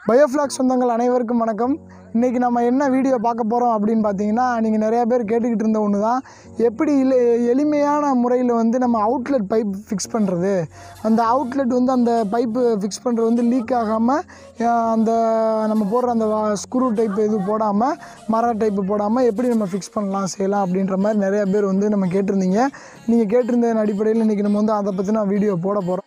Biofloc சொந்தங்கள் அனைவருக்கும் வணக்கம் இன்றைக்கி நம்ம என்ன வீடியோ பார்க்க போகிறோம் அப்படின்னு பார்த்தீங்கன்னா நீங்கள் நிறையா பேர் கேட்டுக்கிட்டு இருந்த ஒன்று தான் எப்படி இல்லை எளிமையான முறையில் வந்து நம்ம அவுட்லெட் பைப் ஃபிக்ஸ் பண்ணுறது அந்த அவுட்லெட் வந்து அந்த பைப்பு ஃபிக்ஸ் பண்ணுறது வந்து லீக் ஆகாமல் அந்த நம்ம போடுற அந்த ஸ்க்ரூ டைப் இது போடாமல் மர டைப்பு போடாமல் எப்படி நம்ம ஃபிக்ஸ் பண்ணலாம் செய்யலாம் அப்படின்ற மாதிரி நிறையா பேர் வந்து நம்ம கேட்டிருந்தீங்க நீங்கள் கேட்டிருந்ததன் அடிப்படையில் இன்றைக்கி நம்ம வந்து அதை பற்றி நான் வீடியோ போட போகிறோம்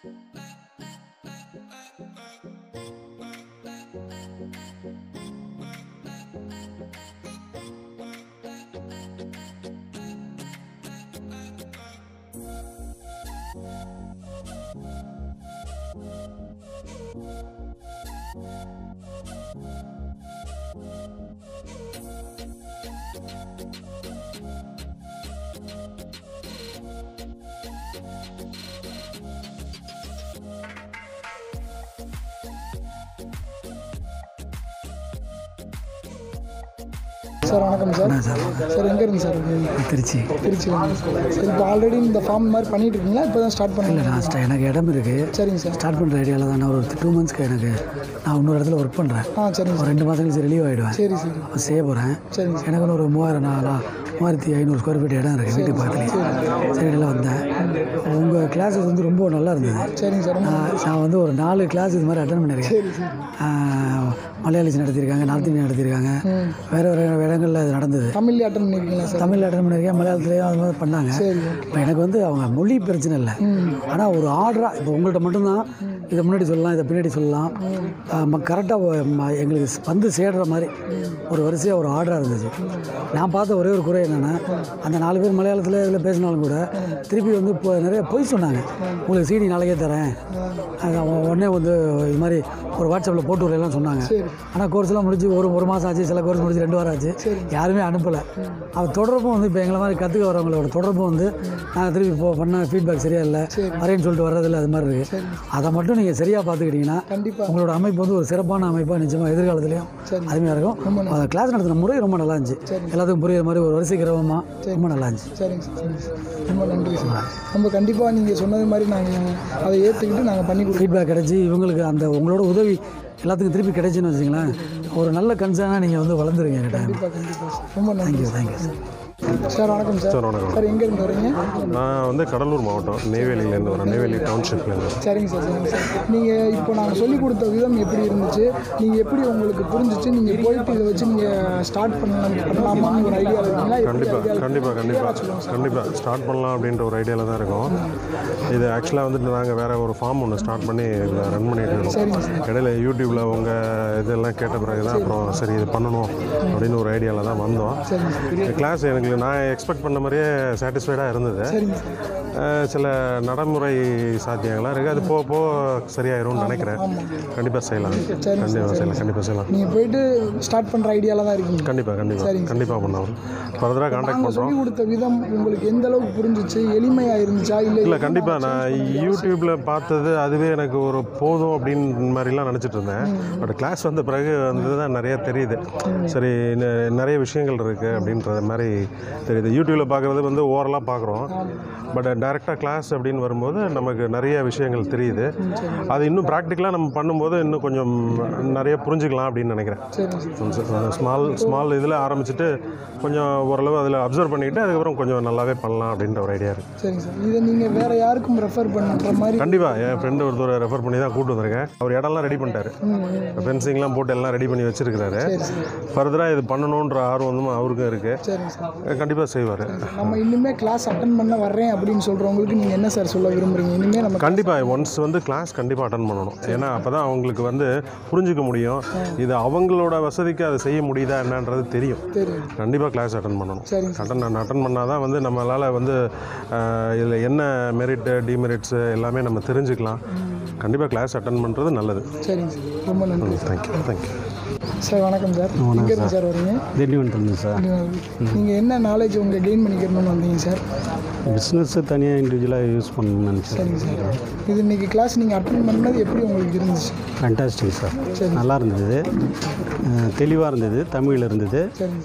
சார் வணக்கம் சார் சார் எங்கே இருந்து சார் இருக்கீங்க? திருச்சி திருச்சி சார் இப்போ ஆல்ரெடி இந்த ஃபார்ம் மாதிரி பண்ணிட்டு இருக்கீங்களா இப்போ தான் ஸ்டார்ட் இல்லை பண்ணீங்க நான் ஸ்ட- எனக்கு இடம் இருக்குது சரிங்க சார் ஸ்டார்ட் பண்ணுற ஐடியாவில் தான் நான் ஒரு டூ மந்த்ஸ்க்கு எனக்கு நான் இன்னொரு இடத்துல ஒர்க் பண்ணுறேன் ஆ சரிங்க ஒரு சார் ரெண்டு மாதம் கழிச்சு ரிலீவ் ஆகிடுவேன் சரி சரி அப்போ செய்ய போகிறேன் சரிங்க சார் எனக்கு ஒரு மூவாயிரம் நான் நான் மூவாயிரத்தி ஐநூறு ஸ்கொயர் ஃபீட் இடம் இருக்குது வீட்டுக்கு பக்கத்துலேயே சரி நல்லா வந்தேன் உங்கள் கிளாஸஸ் வந்து ரொம்ப நல்லா இருந்தது சரிங்க சார் ரொம்ப நான் நான் வந்து ஒரு நாலு கிளாஸ் இது மாதிரி அட்டன் பண்ணியிருக்கேன் சரி சரி ஆஹ், மலையாளிஸ் நடத்தியிருக்காங்க நார்த் இந்தியன் நடத்தியிருக்காங்க ம் வேறு வேறு இடங்களில் இது நடந்தது தமிழ்ல அட்டன் பண்ணியிருக்கீங்களா சார் தமிழ் அட்டன் பண்ணியிருக்கேன் மலையாளத்துலேயும் அது மாதிரி பண்ணாங்க சரி ஓகே இப்போ எனக்கு வந்து அவங்க மொழி பிரச்சனை இல்லை ம் ஆனால் ஒரு ஆர்டராக இப்போ உங்கள்கிட்ட மட்டும்தான் இதை முன்னாடி சொல்லலாம் இதை பின்னாடி சொல்லலாம் கரெக்டாக எங்களுக்கு வந்து சேர்ற மாதிரி ஒரு வரிசையாக ஒரு ஆர்டராக இருந்துச்சு நான் பார்த்த ஒரே ஒரு குறை என்னென்னா அந்த நாலு பேர் மலையாளத்தில் இதில் பேசினாலும் கூட திருப்பி வந்து இப்போ நிறைய பொய் சொன்னாங்க உங்களுக்கு சீடி நாளைக்கே தரேன் அது அவங்க உடனே வந்து இது மாதிரி ஒரு வாட்ஸ்அப்பில் போட்டு விடலாம் சொன்னாங்க சரி ஆனால் கோர்ஸ்லாம் முடிஞ்சு ஒரு ஒரு மாதம் ஆச்சு சில கோர்ஸ் முடிஞ்சு ரெண்டு வாரம் ஆச்சு சரி. யாருமே அனுப்பலை அவர் தொடர்பும் வந்து இப்போ எங்களை மாதிரி கற்றுக்க வரவங்களோட தொடர்பும் வந்து நாங்கள் திருப்பி போ பண்ண ஃபீட்பேக் சரியா இல்லை சரி. வரேன்னு சொல்லிட்டு வர்றதில்ல அது மாதிரி இருக்குது சரி அதை மட்டும் நீங்கள் சரியாக பார்த்துக்கிட்டிங்கன்னா கண்டிப்பாக உங்களோட அமைப்பு வந்து ஒரு சிறப்பான அமைப்பாக நிச்சயமாக எதிர்காலத்துலேயும் சரி அருமையாக இருக்கும் அந்த கிளாஸ் நடத்தின முறை ரொம்ப நல்லா இருந்துச்சு சரி. எல்லாத்துக்கும் புரியுற மாதிரி ஒரு வரிசை கிரமமாக ரொம்ப நல்லா இருந்துச்சு சரிங்க சார் சரிங்க சார் ரொம்ப நன்றி சார் நம்ம கண்டிப்பாக நீங்கள் சொன்னது மாதிரி நாங்கள் அதை ஏற்றுக்கிட்டு நாங்கள் பண்ணி கொடுக்குறோம் ஃபீட்பேக் கிடச்சி இவங்களுக்கு அந்த உங்களோட உதவி எல்லாத்துக்கும் திருப்பி கிடைச்சுன்னு வச்சுங்களேன் ஒரு நல்ல கன்சர்னாக நீங்கள் வந்து வளர்ந்துருங்க கிட்ட கண்டிப்பாக கண்டிப்பாக சார் ரொம்ப நன்றி தேங்க்யூ சார் சார் வணக்கம் சார் சார் வணக்கம் சார் எங்கேருந்து வரீங்க நான் வந்து கடலூர் மாவட்டம் நெய்வேலியிலேருந்து வரேன் நெய்வேலி டவுன்ஷிப்லேருந்து வரேன் சரிங்க சார் சரிங்க சார் நீங்கள் இப்போ நாங்கள் சொல்லிக் கொடுத்த விதம் எப்படி இருந்துச்சு நீங்கள் எப்படி உங்களுக்கு புரிஞ்சிச்சு நீங்கள் போயிட்டு இதை வச்சு நீங்கள் ஸ்டார்ட் பண்ணலாம் பண்ணலாமான்னு ஒரு ஐடியா இருக்கீங்களா எப்படி கண்டிப்பாக idea கண்டிப்பாக கண்டிப்பாக கண்டிப்பாக ஸ்டார்ட் பண்ணலாம் அப்படின்ற ஒரு ஐடியாவில் தான் இருக்கோம் இது ஆக்சுவலாக வந்துட்டு நாங்கள் வேறு ஒரு ஃபார்ம் ஒன்று ஸ்டார்ட் பண்ணி இதில் ரன் பண்ணிட்டு சரிங்க இருக்கோம் இடையில யூடியூப்பில் உங்கள் இதெல்லாம் கேட்ட பிறகு தான் அப்புறம் சரி இது பண்ணணும் அப்படின்னு ஒரு ஐடியாவில் தான் வந்தோம் சரிங்க சார் கிளாஸ் எனக்கு நான் எக்ஸ்பெக்ட் பண்ண மாதிரியே சாட்டிஸ்ஃபைடாக இருந்தது சரிங்க சார் அஹ் சில நடைமுறை சாத்தியங்கள்லாம் இருக்குது அது போக போக சரியாயிரும்னு நினைக்கிறேன் கண்டிப்பாக செய்யலாம் கண்டிப்பாக செய்யலாம் கண்டிப்பாக செய்யலாம் நீங்கள் போயிட்டு ஸ்டார்ட் பண்ணுற ஐடியாவில் தான் இருக்கீங்க கண்டிப்பாக கண்டிப்பாக கண்டிப்பாக பண்ணலாம் ஃபர்தராக காண்டாக்ட் நாங்கள் பண்ணுறோம் சொல்லிக் கொடுத்த விதம் உங்களுக்கு எந்த அளவுக்கு புரிஞ்சிச்சு எளிமையாக இருந்துச்சா இல்லை இல்லை கண்டிப்பாக நான் யூடியூப்பில் பார்த்தது அதுவே எனக்கு ஒரு போதும் அப்படின்னு மாதிரிலாம் நினச்சிட்டு இருந்தேன் பட் கிளாஸ் வந்த பிறகு வந்து தான் நிறைய தெரியுது சரி நெ- நிறைய விஷயங்கள் இருக்குது அப்படின்றது மாதிரி தெரியுது யூடியூப்பில் பார்க்குறது வந்து ஓரலாக பார்க்குறோம் பட் டைரெக்டாக கிளாஸ் அப்படின்னு வரும்போது நமக்கு நிறைய விஷயங்கள் தெரியுது அது இன்னும் ப்ராக்டிக்கலாக நம்ம பண்ணும்போது இன்னும் கொஞ்சம் நிறைய புரிஞ்சுக்கலாம் அப்படின்னு நினைக்கிறேன் சரிங்க சார் ஸ்மால் ஸ்மால் இதில் ஆரம்பிச்சுட்டு கொஞ்சம் ஓரளவு அதில் அப்சர்வ் பண்ணிக்கிட்டு அதுக்கப்புறம் கொஞ்சம் நல்லாவே பண்ணலாம் அப்படின்ற ஒரு ஐடியா இருக்குது சரிங்க சார் இதை நீங்கள் வேறு யாருக்கும் ரெஃபர் பண்ணுற மாதிரி கண்டிப்பாக என் ஃப்ரெண்டு ஒருத்தர் ரெஃபர் பண்ணி தான் கூட்டு வந்திருக்கேன் அவர் இடம்லாம் ரெடி பண்ணிட்டாரு ஃபென்சிங்லாம் போட்டு எல்லாம் ரெடி பண்ணி வச்சிருக்கிறாரு சரி சார் ஃபர்தராக இது பண்ணணுன்ற ஆர்வம் வந்து அவருக்கும் இருக்குது சரிங்க சார் கண்டிப்பாக செய்வார் நம்ம இனிமேல் கிளாஸ் அட்டன் பண்ண வர்றேன் அப்படின்னு சொல்கிறவங்களுக்கு நீங்கள் என்ன சார் சொல்ல விரும்புறீங்க இனிமேல் நம்ம கண்டிப்பாக ஒன்ஸ் வந்து கிளாஸ் கண்டிப்பாக அட்டன் பண்ணணும் ஏன்னா அப்போ தான் அவங்களுக்கு வந்து புரிஞ்சுக்க முடியும் இது அவங்களோட வசதிக்கு அதை செய்ய முடியுதா என்னன்றது தெரியும் தெரியும் கண்டிப்பாக கிளாஸ் அட்டன் பண்ணணும் சரிங்க சார் அட்டன் அட்டன் பண்ணால் தான் வந்து நம்மளால் வந்து இதில் என்ன மெரிட்டு டிமெரிட்ஸு எல்லாமே நம்ம தெரிஞ்சுக்கலாம் கண்டிப்பாக கிளாஸ் அட்டன் பண்ணுறது நல்லது சரிங்க சார் ரொம்ப நன்றி தேங்க்யூ தேங்க்யூ சார் வணக்கம் சார் எங்கே இருந்து சார் வரீங்க திண்டிவனத்துலேருந்து சார் நீங்கள் என்ன நாலேஜ் உங்கள் கெயின் பண்ணிக்கிறணும்னு வந்தீங்க சார் பிஸ்னஸ்ஸு தனியாக இண்டிவிஜுவலாக யூஸ் பண்ணணும்னு நினச்சேன் சரிங்க சார் இது இன்னைக்கு கிளாஸ் நீங்கள் அட்டன் பண்ணது எப்படி உங்களுக்கு இருந்துச்சு ஃபேண்டாஸ்டிக் சார் சரி நல்லா இருந்தது தெளிவாக இருந்தது தமிழில் இருந்தது சரிங்க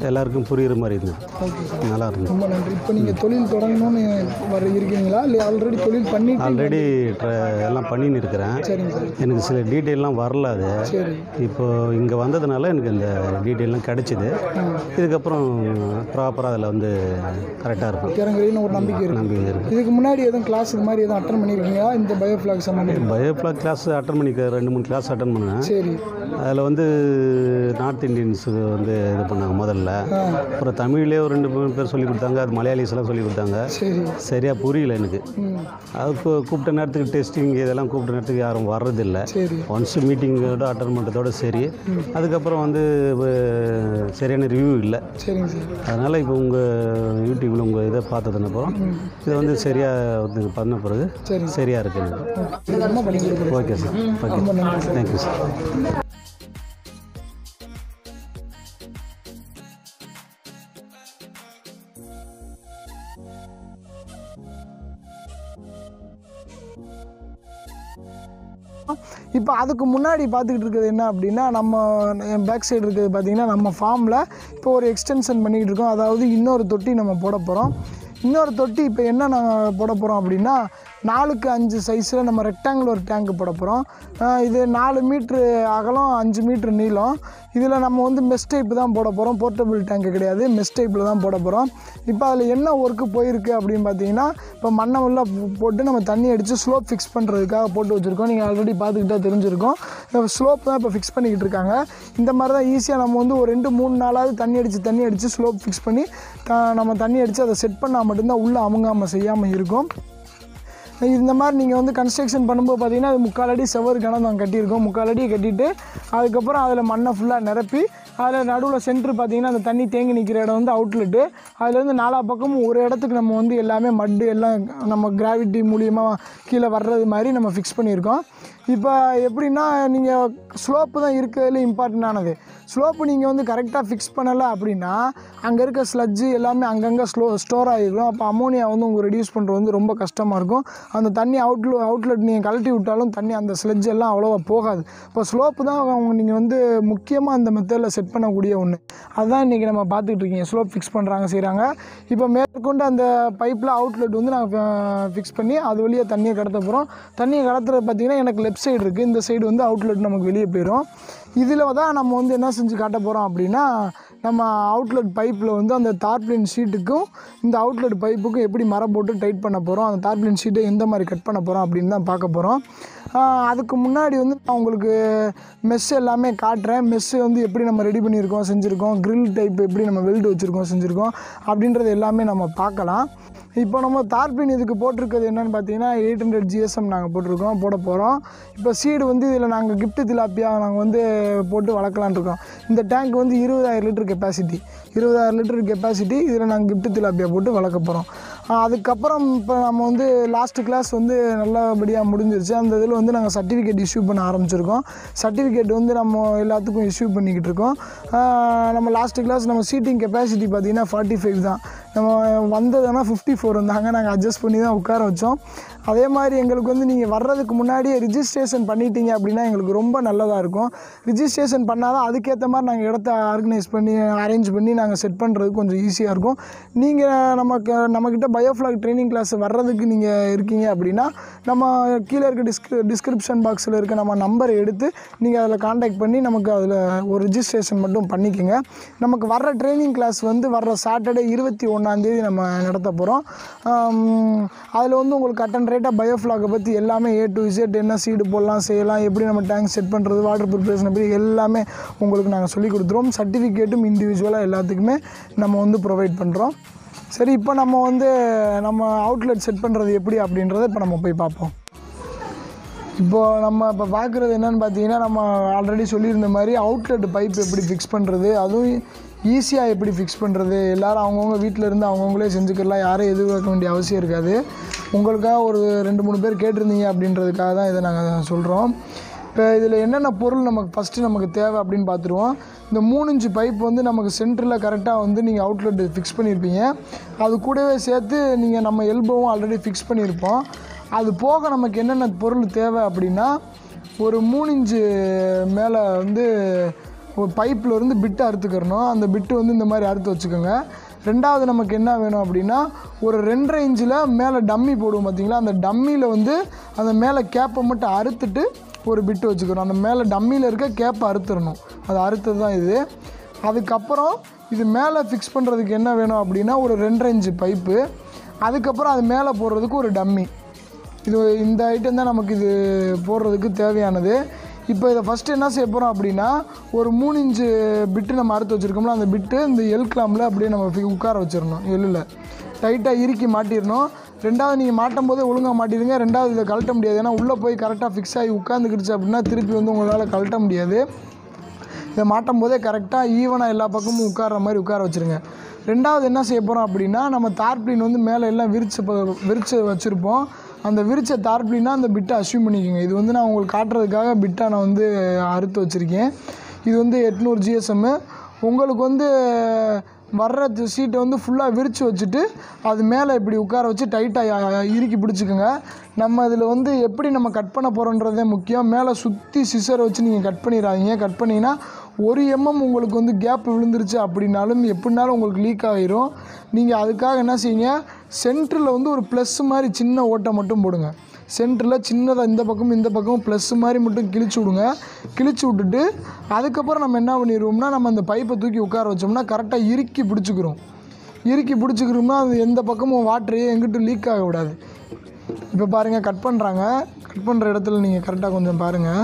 எல்லாருக்கும் புரியுற மாதிரி இருந்தது ஓகே சார் நல்லா இருந்தது ரொம்ப நன்றி இப்போ நீங்கள் தொழில் தொடங்கணும்னு வர இருக்கீங்களா இல்லை ஆல்ரெடி தொழில் பண்ணிட்டு ஆல்ரெடி எல்லாம் பண்ணின்னு இருக்கிறேன் சரிங்க சார் எனக்கு சில டீட்டெயிலாம் வரல அது சரி இப்போ இங்கே வந்ததுனால எனக்கு இந்த டீட்டெயிலாம் கிடைச்சிது இதுக்கப்புறம் ப்ராப்பராக அதில் வந்து கரெக்டாக இருக்கும் இறங்குறீன்னு ஒரு நம்பிக்கை இருக்கு நம்பிக்கை இருக்குது இதுக்கு முன்னாடி எதுவும் கிளாஸ் இது மாதிரி எதுவும் அட்டன் பண்ணியிருக்கீங்களா இந்த பயோஃப்ளாக் சம்மந்தம் பயோஃப்ளாக் கிளாஸ் அட்டன் பண்ணிக்க ரெண்டு மூணு கிளாஸ் அட்டன் பண்ணேன் சரி அதில் வந்து நார்த் இந்தியன்ஸுக்கு வந்து இது பண்ணாங்க முதல்ல அப்புறம் தமிழ்லேயே ஒரு ரெண்டு மூணு பேர் சொல்லி கொடுத்தாங்க அது மலையாளிஸ் எல்லாம் சொல்லி கொடுத்தாங்க சரி சரியாக புரியல எனக்கு ம் அது கூ- கூப்பிட்ட நேரத்துக்கு டெஸ்டிங் இதெல்லாம் கூப்பிட்ட நேரத்துக்கு யாரும் வர்றதில்ல சரி ஒன்ஸ் மீட்டிங்கோட அட்டன் பண்ணுறதோட சரி அதுக்கப்புறம் வந்து அஹ், சரியான ரிவ்யூ இல்லை சரிங்க சார் அதனால் இப்போ உங்கள் யூடியூப்பில் உங்கள் இதை பார்த்ததுனப்புறம் இது வந்து சரியாக வந்து பண்ண பிறகு சரி சரியாக இருக்கு எனக்கு சீக்கிரமாக பண்ணி கொடுக்குறேன் okay sir okay thank you sir இப்போ அதுக்கு முன்னாடி பார்த்துக்கிட்டு இருக்கிறது என்ன அப்படின்னா நம்ம என் பேக் சைடு இருக்கிறது பார்த்தீங்கன்னா நம்ம ஃபார்மில் இப்போ ஒரு எக்ஸ்டென்ஷன் பண்ணிக்கிட்டு இருக்கோம் அதாவது இன்னொரு தொட்டி நம்ம போட போகிறோம் இன்னொரு தொட்டி இப்போ என்ன நாங்கள் போட போகிறோம் அப்படின்னா நாலுக்கு அஞ்சு சைஸில் நம்ம ரெக்டாங்குலர் டேங்க் போட போகிறோம் இது நாலு மீட்ரு அகலம் அஞ்சு மீட்ரு நீளம் இதில் நம்ம வந்து மெஸ் டைப் தான் போட போகிறோம் போர்ட்டபிள் டேங்க் கிடையாது மெஸ் டைப்பில் தான் போட போகிறோம் இப்போ அதில் என்ன ஒர்க்கு போயிருக்கு அப்படின்னு பார்த்தீங்கன்னா இப்போ மண்ணை உள்ள போட்டு நம்ம தண்ணி அடித்து ஸ்லோப் ஃபிக்ஸ் பண்ணுறதுக்காக போட்டு வச்சுருக்கோம் நீங்கள் ஆல்ரெடி பார்த்துக்கிட்டா தெரிஞ்சிருக்கும் ஸ்லோப் தான் இப்போ ஃபிக்ஸ் பண்ணிக்கிட்டு இருக்காங்க இந்த மாதிரி தான் ஈஸியாக நம்ம வந்து ஒரு ரெண்டு மூணு நாளாவது தண்ணி அடித்து தண்ணி அடித்து ஸ்லோப் ஃபிக்ஸ் பண்ணி த- நம்ம தண்ணி அடித்து அதை செட் பண்ணால் மட்டும்தான் உள்ளே அமுங்காமல் செய்யாமல் இருக்கும் இந்த மாதிரி நீங்கள் வந்து கன்ஸ்ட்ரக்ஷன் பண்ணும்போது பார்த்தீங்கன்னா அது முக்கால் அடி செவரு கணம் நாங்கள் கட்டியிருக்கோம் முக்கால் அடியை கட்டிட்டு அதுக்கப்புறம் அதில் மண்ணை ஃபுல்லாக நிரப்பி அதில் நடுவில் சென்ட்ரு பார்த்தீங்கன்னா அந்த தண்ணி தேங்கி நிற்கிற இடம் வந்து அவுட்லெட்டு அதுலேருந்து நாலா பக்கமும் ஒரு இடத்துக்கு நம்ம வந்து எல்லாமே மட்டு எல்லாம் நம்ம கிராவிட்டி மூலியமாக கீழே வர்றது மாதிரி நம்ம ஃபிக்ஸ் பண்ணியிருக்கோம் இப்போ எப்படின்னா நீங்கள் ஸ்லோப்பு தான் இருக்கிறதுல இம்பார்ட்டண்டானது ஸ்லோப்பு நீங்கள் வந்து கரெக்டாக ஃபிக்ஸ் பண்ணலை அப்படின்னா அங்கே இருக்க ஸ்லட்ஜு எல்லாமே அங்கங்கே ஸ்லோ ஸ்டோர் ஆகிருக்கும் அப்போ அமோனியா வந்து உங்களுக்கு ரெடியூஸ் பண்ணுறது வந்து ரொம்ப கஷ்டமாக இருக்கும் அந்த தண்ணி அவுட்ல அவுட்லெட் நீங்கள் கழட்டி விட்டாலும் தண்ணி அந்த ஸ்லெட்ஜ் எல்லாம் அவ்வளோவா போகாது இப்போ ஸ்லோப்பு தான் அவங்க நீங்கள் வந்து முக்கியமாக அந்த மெத்தடில் செட் பண்ணக்கூடிய ஒன்று அதுதான் இன்றைக்கி நம்ம பார்த்துக்கிட்டு இருக்கீங்க ஸ்லோப் ஃபிக்ஸ் பண்ணுறாங்க செய்கிறாங்க இப்போ மேற்கொண்டு அந்த பைப்பில் அவுட்லெட் வந்து நாங்கள் ஃபிக்ஸ் பண்ணி அது வழியாக தண்ணியை கடத்த போகிறோம் தண்ணியை கடத்துறது பார்த்திங்கன்னா எனக்கு லெஃப்ட் சைடு இருக்குது இந்த சைடு வந்து அவுட்லெட் நமக்கு வெளியே போயிடும் இதில் தான் நம்ம வந்து என்ன செஞ்சு காட்ட போகிறோம் அப்படின்னா நம்ம அவுட்லெட் பைப்பில் வந்து அந்த தார்ப்ளின் ஷீட்டுக்கும் இந்த அவுட்லெட் பைப்புக்கும் எப்படி மரம் போட்டு டைட் பண்ண போகிறோம் அந்த தார்ப்ளின் ஷீட்டை எந்த மாதிரி கட் பண்ண போகிறோம் அப்படின்னு தான் பார்க்க போகிறோம் அதுக்கு முன்னாடி வந்து நான் உங்களுக்கு மெஸ் எல்லாமே காட்டுறேன் மெஸ்ஸு வந்து எப்படி நம்ம ரெடி பண்ணியிருக்கோம் செஞ்சுருக்கோம் grill டைப் எப்படி நம்ம வெல்டு வச்சுருக்கோம் செஞ்சுருக்கோம் அப்படின்றது எல்லாமே நம்ம பார்க்கலாம் இப்போ நம்ம தார்பின் இதுக்கு போட்டிருக்கிறது என்னென்னு பார்த்தீங்கன்னா எயிட் ஹண்ட்ரட் ஜிஎஸ்எம் நாங்கள் போட்டிருக்கோம் போட போகிறோம் இப்போ சீடு வந்து இதில் நாங்கள் கிஃப்ட் திலாப்பியா நாங்கள் வந்து போட்டு வளர்க்கலான்னு இருக்கோம் இந்த டேங்க் வந்து இருபதாயிரம் லிட்டர் கெப்பாசிட்டி இருபதாயிரம் லிட்டர் கெப்பாசிட்டி இதில் நாங்கள் கிஃப்ட் திலாப்பியா போட்டு வளர்க்க போகிறோம் அதுக்கப்புறம் இப்போ நம்ம வந்து லாஸ்ட் கிளாஸ் வந்து நல்லபடியாக முடிஞ்சிருச்சு அந்த இதில் வந்து நாங்கள் சர்டிஃபிகேட் இஷ்யூ பண்ண ஆரம்பிச்சிருக்கோம் சர்டிஃபிகேட் வந்து நம்ம எல்லாத்துக்கும் இஷ்யூ பண்ணிக்கிட்டு இருக்கோம் ஆஹ் நம்ம லாஸ்ட் கிளாஸ் நம்ம சீட்டிங் கெப்பாசிட்டி பார்த்தீங்கன்னா ஃபார்ட்டி ஃபைவ் தான் நம்ம வந்ததுன்னா ஃபிஃப்டி ஃபோர் இருந்தாங்க நாங்கள் அட்ஜஸ்ட் பண்ணி தான் உட்கார வச்சோம் அதே மாதிரி எங்களுக்கு வந்து நீங்கள் வர்றதுக்கு முன்னாடியே ரிஜிஸ்ட்ரேஷன் பண்ணிட்டீங்க அப்படின்னா எங்களுக்கு ரொம்ப நல்லதாக இருக்கும் ரிஜிஸ்ட்ரேஷன் பண்ணால் தான் அதுக்கேற்ற மாதிரி நாங்கள் இடத்த ஆர்கனைஸ் பண்ணி அரேஞ்ச் பண்ணி நாங்கள் செட் பண்ணுறதுக்கு கொஞ்சம் ஈஸியாக இருக்கும் நீங்கள் நமக்கு நம்மக்கிட்ட பயோஃப்ளாக் ட்ரைனிங் கிளாஸ் வர்றதுக்கு நீங்கள் இருக்கீங்க அப்படின்னா நம்ம கீழே இருக்க டிஸ்கிரி டிஸ்கிரிப்ஷன் பாக்ஸில் இருக்க நம்ம நம்பரை எடுத்து நீங்கள் அதில் காண்டாக்ட் பண்ணி நமக்கு அதில் ஒரு ரிஜிஸ்ட்ரேஷன் மட்டும் பண்ணிக்கோங்க நமக்கு வர்ற ட்ரைனிங் கிளாஸ் வந்து வர்ற சாட்டர்டே இருபத்தி ஒன்றாந்தேதி நம்ம நடத்த போகிறோம் அதில் வந்து உங்களுக்கு அட்டன் ரேட்டாக பயோஃப்ளாகை பற்றி எல்லாமே ஏ டு இசட் என்ன சீடு போடலாம் செய்யலாம் எப்படி நம்ம டேங்க் செட் பண்ணுறது வாட்டர் ப்ரிப்பரேஷன் எப்படி எல்லாமே உங்களுக்கு நாங்கள் சொல்லி கொடுத்துருவோம் சர்டிஃபிகேட்டும் இண்டிவிஜுவலாக எல்லாத்துக்குமே நம்ம வந்து ப்ரொவைட் பண்ணுறோம் சரி இப்போ நம்ம வந்து நம்ம அவுட்லெட் செட் பண்ணுறது எப்படி அப்படின்றத இப்போ நம்ம போய் பார்ப்போம் இப்போது நம்ம இப்போ பார்க்குறது என்னென்னு பார்த்தீங்கன்னா நம்ம ஆல்ரெடி சொல்லியிருந்த மாதிரி அவுட்லெட் பைப் எப்படி ஃபிக்ஸ் பண்ணுறது அதுவும் ஈஸியாக எப்படி ஃபிக்ஸ் பண்ணுறது எல்லோரும் அவங்கவுங்க வீட்டில் இருந்து அவங்கவுங்களே செஞ்சுக்கலாம் யாரும் எதிர்பார்க்க வேண்டிய அவசியம் இருக்காது உங்களுக்காக ஒரு ரெண்டு மூணு பேர் கேட்டிருந்தீங்க அப்படின்றதுக்காக தான் இதை நாங்கள் சொல்கிறோம் இப்போ இதில் என்னென்ன பொருள் நமக்கு ஃபஸ்ட்டு நமக்கு தேவை அப்படின்னு பார்த்துருவோம் இந்த மூணு இன்ச்சு பைப் வந்து நமக்கு சென்டரில் கரெக்டாக வந்து நீங்கள் அவுட்லெட் ஃபிக்ஸ் பண்ணியிருப்பீங்க அது கூடவே சேர்த்து நீங்கள் நம்ம எல்போவும் ஆல்ரெடி ஃபிக்ஸ் பண்ணியிருப்போம் அது போக நமக்கு என்னென்ன பொருள் தேவை அப்படின்னா ஒரு மூணு இன்ச்சு மேலே வந்து ஒரு பைப்பில் இருந்து பிட்டு அறுத்துக்கிறணும் அந்த பிட்டு வந்து இந்த மாதிரி அறுத்து வச்சுக்கோங்க ரெண்டாவது நமக்கு என்ன வேணும் அப்படின்னா ஒரு ரெண்டரை இன்ச்சில் மேலே டம்மி போடுவோம் பார்த்தீங்களா அந்த டம்மியில் வந்து அந்த மேலே கேப்பை மட்டும் அறுத்துட்டு ஒரு பிட்டு வச்சுக்கிறோம் அந்த மேலே டம்மியில் இருக்க கேப்பை அறுத்துடணும் அது அறுத்தது தான் இது அதுக்கப்புறம் இது மேலே ஃபிக்ஸ் பண்ணுறதுக்கு என்ன வேணும் அப்படின்னா ஒரு ரெண்டரை இன்ச்சு பைப்பு அதுக்கப்புறம் அது மேலே போடுறதுக்கு ஒரு டம்மி இது இந்த ஐட்டம் தான் நமக்கு இது போடுறதுக்கு தேவையானது இப்போ இதை ஃபஸ்ட்டு என்ன செய்ய போகிறோம் அப்படின்னா ஒரு மூணு இன்ச்சு பிட்டு நம்ம அறுத்து வச்சுருக்கோம்ல அந்த பிட்டு இந்த எல் கிளாம்பில் அப்படியே நம்ம fi- உட்கார வச்சிடணும் எள்ளில் டைட்டாக இறுக்கி மாட்டிடணும் ரெண்டாவது நீங்கள் மாட்டும் போதே ஒழுங்காக மாட்டிடுங்க ரெண்டாவது இதை கழட்ட முடியாது ஏன்னா உள்ளே போய் கரெக்டாக ஃபிக்ஸ் ஆகி உட்காந்துக்கிடுச்சு அப்படின்னா திருப்பி வந்து உங்களால் கழட்ட முடியாது இதை மாட்டும் போதே கரெக்டாக ஈவனாக எல்லா பக்கமும் உட்கார்ற மாதிரி உட்கார வச்சுருங்க ரெண்டாவது என்ன செய்ய போகிறோம் அப்படின்னா நம்ம தார்ப்ளின் வந்து மேலே எல்லாம் விரிச்சு ப- விரிச்சு வச்சுருப்போம் அந்த விரிச்ச தார்ப்ளினா அந்த பிட்டை அஸ்யூம் பண்ணிக்கோங்க இது வந்து நான் உங்களுக்கு காட்டுறதுக்காக பிட்டை நான் வந்து அறுத்து வச்சுருக்கேன் இது வந்து எட்நூறு ஜிஎஸ்எம்மு உங்களுக்கு வந்து வர்ற சீட்டை வந்து ஃபுல்லாக விரித்து வச்சுட்டு அது மேலே இப்படி உட்கார வச்சு டைட்டாக இறுக்கி பிடிச்சிக்கோங்க நம்ம இதில் வந்து எப்படி நம்ம கட் பண்ண போகிறோன்றதே முக்கியம் மேலே சுற்றி சிசரை வச்சு நீங்கள் கட் பண்ணிடாதீங்க கட் பண்ணிங்கன்னா ஒரு எம்எம் உங்களுக்கு வந்து கேப் விழுந்துருச்சு அப்படின்னாலும் எப்படினாலும் உங்களுக்கு லீக் ஆகிரும் நீங்கள் அதுக்காக என்ன செய்யுங்க சென்டரில் வந்து ஒரு ப்ளஸ் மாதிரி சின்ன ஓட்டை மட்டும் போடுங்க சென்டரில் சின்னதாக இந்த பக்கமும் இந்த பக்கமும் ப்ளஸ் மாதிரி மட்டும் கிழிச்சு விடுங்க கிழிச்சு விட்டுட்டு அதுக்கப்புறம் நம்ம என்ன பண்ணிடுவோம்னா நம்ம அந்த பைப்பை தூக்கி உட்கார வச்சோம்னா கரெக்டாக இறுக்கி பிடிச்சிக்கிறோம் இறுக்கி பிடிச்சிக்கிறோம்னா அது எந்த பக்கமும் வாட்டரையே எங்கிட்டும் லீக் ஆக விடாது இப்போ பாருங்கள் கட் பண்ணுறாங்க கட் பண்ணுற இடத்துல நீங்கள் கரெக்டாக கொஞ்சம் பாருங்கள்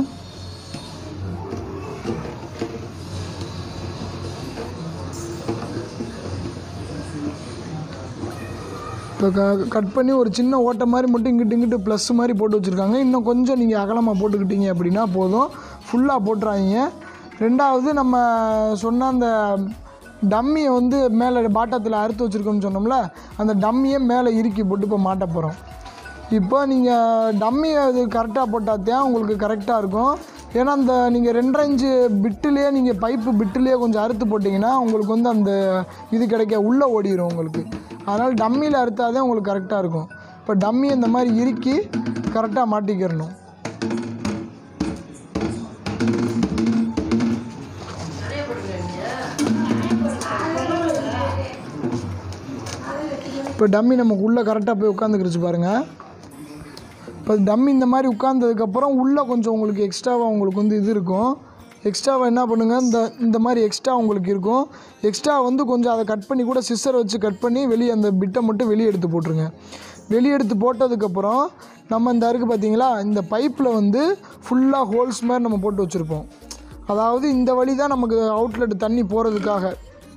இப்போ க கட் பண்ணி ஒரு சின்ன ஓட்டை மாதிரி மட்டும் இங்கிட்டு இங்கிட்டு ப்ளஸ் மாதிரி போட்டு வச்சுருக்காங்க இன்னும் கொஞ்சம் நீங்கள் அகலமாக போட்டுக்கிட்டீங்க அப்படின்னா போதும் ஃபுல்லாக போட்டுறாதீங்க ரெண்டாவது நம்ம சொன்ன அந்த டம்மியை வந்து மேலே பாட்டத்தில் அறுத்து வச்சுருக்கோம்னு சொன்னோம்ல அந்த டம்மியை மேலே இறுக்கி போட்டு இப்போ மாட்ட போகிறோம் இப்போ நீங்கள் டம்மி அது கரெக்டாக போட்டால் தான் உங்களுக்கு கரெக்டாக இருக்கும் ஏன்னா அந்த நீங்கள் ரெண்டரை இன்ச்சு பிட்டுலேயே நீங்கள் பைப்பு பிட்டுலேயே கொஞ்சம் அறுத்து போட்டிங்கன்னா உங்களுக்கு வந்து அந்த இது கிடைக்க உள்ளே ஓடிடும் உங்களுக்கு அதனால் டம்மியில் அறுத்தாதான் உங்களுக்கு கரெக்டாக இருக்கும் இப்போ டம்மி இந்த மாதிரி இறுக்கி கரெக்டாக மாட்டிக்கிறணும் இப்போ டம்மி நமக்கு உள்ளே கரெக்டாக போய் உட்காந்துக்கிருச்சு பாருங்கள் இப்போ டம்மி இந்த மாதிரி உட்காந்ததுக்கப்புறம் உள்ளே கொஞ்சம் உங்களுக்கு எக்ஸ்ட்ராவாக உங்களுக்கு வந்து இது இருக்கும் எக்ஸ்ட்ராவாக என்ன பண்ணுங்கள் இந்த இந்த மாதிரி எக்ஸ்ட்ரா உங்களுக்கு இருக்கும் எக்ஸ்ட்ரா வந்து கொஞ்சம் அதை கட் பண்ணி கூட சிஸ்ஸர் வச்சு கட் பண்ணி வெளியே அந்த பிட்டை மட்டும் வெளியே எடுத்து போட்டுருங்க வெளியே எடுத்து போட்டதுக்கப்புறம் நம்ம இந்த இருக்குது பார்த்தீங்களா இந்த பைப்பில் வந்து ஃபுல்லாக ஹோல்ஸ் மாதிரி நம்ம போட்டு வச்சுருப்போம் அதாவது இந்த வழி தான் நமக்கு அவுட்லெட் தண்ணி போகிறதுக்காக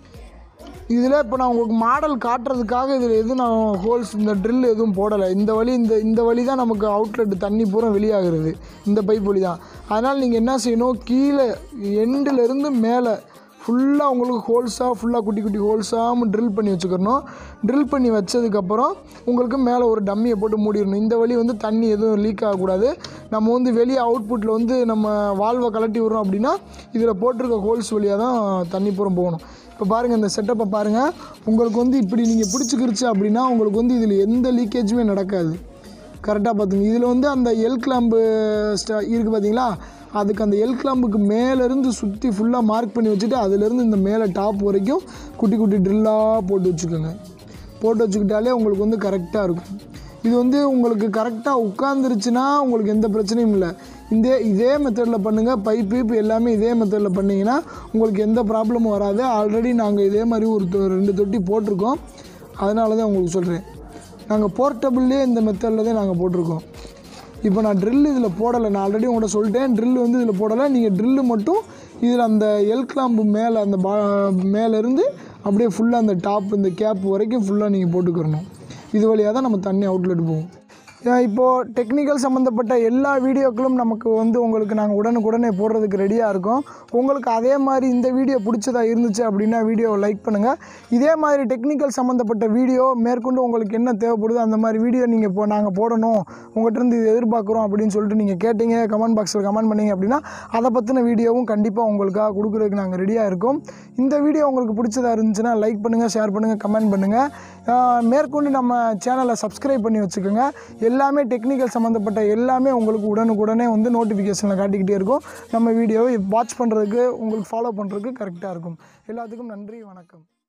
இதில் இப்போ நான் உங்களுக்கு மாடல் காட்டுறதுக்காக இதில் எதுவும் நான் ஹோல்ஸ் இந்த ட்ரில் எதுவும் போடலை இந்த வழி இந்த இந்த வழி தான் நமக்கு அவுட்லெட் தண்ணி பூரா வெளியாகிறது இந்த பைப் வழி தான் அதனால் நீங்கள் என்ன செய்யணும் கீழே எண்டுலேருந்து மேலே ஃபுல்லாக உங்களுக்கு ஹோல்ஸாக ஃபுல்லாக குட்டி குட்டி ஹோல்ஸாக ட்ரில் பண்ணி வச்சுக்கணும் ட்ரில் பண்ணி வச்சதுக்கப்புறம் உங்களுக்கு மேலே ஒரு டம்மியை போட்டு மூடிடணும் இந்த வழி வந்து தண்ணி எதுவும் லீக் ஆகக்கூடாது நம்ம வந்து வெளியே அவுட்புட்டில் வந்து நம்ம வால்வை கலட்டி விடுறோம் அப்படின்னா இதில் போட்டிருக்க ஹோல்ஸ் வழியாக தான் தண்ணி பூரம் போகணும் இப்போ பாருங்கள் இந்த செட்டப்பை பாருங்கள் உங்களுக்கு வந்து இப்படி நீங்கள் பிடிச்சிக்கிருச்சு அப்படின்னா உங்களுக்கு வந்து இதில் எந்த லீக்கேஜுமே நடக்காது கரெக்டாக பார்த்துங்க இதில் வந்து அந்த எல் கிளாம்பு ஸ்டா இருக்குது பார்த்தீங்களா அதுக்கு அந்த எல் கிளாம்புக்கு மேலேருந்து சுற்றி ஃபுல்லாக மார்க் பண்ணி வச்சுட்டு அதுலேருந்து இந்த மேலே டாப் வரைக்கும் குட்டி குட்டி ட்ரில்லாக போட்டு வச்சுக்கோங்க போட்டு வச்சுக்கிட்டாலே உங்களுக்கு வந்து கரெக்டாக இருக்கும் இது வந்து உங்களுக்கு கரெக்டாக உட்காந்துருச்சுன்னா உங்களுக்கு எந்த பிரச்சனையும் இல்லை இந்த இதே மெத்தடில் பண்ணுங்கள் பைப் பீப் எல்லாமே இதே மெத்தடில் பண்ணிங்கன்னா உங்களுக்கு எந்த ப்ராப்ளமும் வராது ஆல்ரெடி நாங்கள் இதே மாதிரி ஒரு தொ- ரெண்டு தொட்டி போட்டிருக்கோம் அதனால தான் உங்களுக்கு சொல்கிறேன் நாங்கள் போர்ட்டபுள்லேயே இந்த மெத்தடில் தான் நாங்கள் போட்டிருக்கோம் இப்போ நான் ட்ரில் இதில் போடலை நான் ஆல்ரெடி உங்கள்கிட்ட சொல்லிட்டேன் ட்ரில் வந்து இதில் போடலை நீங்கள் ட்ரில்லு மட்டும் இதில் அந்த எல் கிளாம்பு மேலே அந்த பா மேலேருந்து அப்படியே ஃபுல்லாக அந்த டாப் இந்த கேப் வரைக்கும் ஃபுல்லாக நீங்கள் போட்டுக்கிறணும் இது வழியாக தான் நம்ம தண்ணி அவுட்லெட் போகும் ஏன் இப்போது டெக்னிக்கல் சம்மந்தப்பட்ட எல்லா வீடியோக்களும் நமக்கு வந்து உங்களுக்கு நாங்கள் உடனுக்குடனே போடுறதுக்கு ரெடியாக இருக்கோம் உங்களுக்கு அதே மாதிரி இந்த வீடியோ பிடிச்சதா இருந்துச்சு அப்படின்னா வீடியோவை லைக் பண்ணுங்கள் இதே மாதிரி டெக்னிக்கல் சம்மந்தப்பட்ட வீடியோ மேற்கொண்டு உங்களுக்கு என்ன தேவைப்படுதோ அந்த மாதிரி வீடியோ நீங்கள் இப்போ நாங்கள் போடணும் உங்கள்கிட்ட இருந்து இது எதிர்பார்க்குறோம் அப்படின்னு சொல்லிட்டு நீங்கள் கேட்டீங்க கமெண்ட் பாக்ஸில் கமெண்ட் பண்ணீங்க அப்படின்னா அதை பற்றின வீடியோவும் கண்டிப்பாக உங்களுக்காக கொடுக்குறதுக்கு நாங்கள் ரெடியாக இருக்கோம் இந்த வீடியோ உங்களுக்கு பிடிச்சதா இருந்துச்சுன்னா லைக் பண்ணுங்கள் ஷேர் பண்ணுங்கள் கமெண்ட் பண்ணுங்கள் மேற்கொண்டு நம்ம சேனலை சப்ஸ்கிரைப் பண்ணி வச்சுக்கோங்க எல்லாமே டெக்னிக்கல் சம்மந்தப்பட்ட எல்லாமே உங்களுக்கு உடனுக்குடனே வந்து நோட்டிஃபிகேஷனில் காட்டிக்கிட்டே இருக்கும் நம்ம வீடியோவை வாட்ச் பண்ணுறதுக்கு உங்களுக்கு ஃபாலோ பண்ணுறதுக்கு கரெக்டாக இருக்கும் எல்லாத்துக்கும் நன்றி வணக்கம்